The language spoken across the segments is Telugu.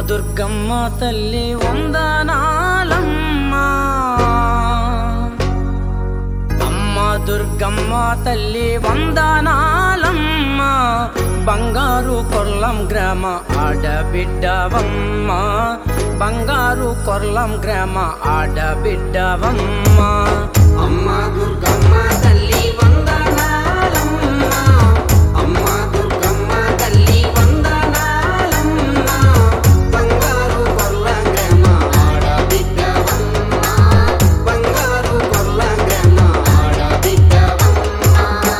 దుర్గమ్మ తల్లి వందనాలమ్మ అమ్మ దుర్గమ్మ తల్లి వందనాలమ్మ బంగారు కొర్లం గ్రామ ఆడబిడ్డవమ్మ బంగారు కొర్లం గ్రామ ఆడబిడ్డవమ్మ అమ్మ దుర్గమ్మ తల్లి వందనాలమ్మ అమ్మ దుర్గమ్మ తల్లి వందనాలమ్మ బంగారు కొల్ల గ్రామ ఆడబిడ్డవమ్మ బంగారు కొల్ల గ్రామ ఆడబిడ్డవమ్మ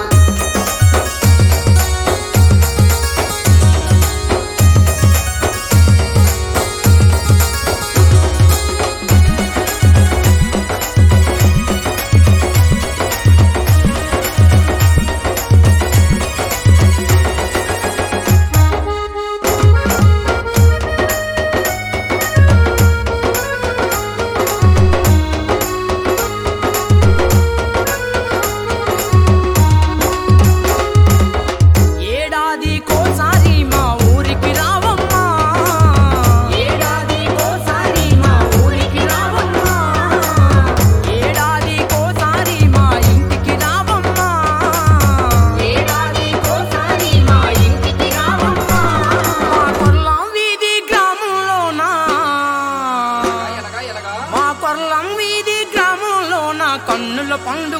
ఏడాది కోసారి మా ఊరికి రావమ్మా ఏడాది కోసారి మా ఊరికి రావమ్మా ఏడాది కోసారి మా ఇంటికి రావమ్మా ఏడాది కోసారి మా ఇంటికి రావమ్మా మా కొర్లం వీధి గ్రామంలోనా మా కొర్లం వీధి గ్రామంలోన కన్నుల పండుగ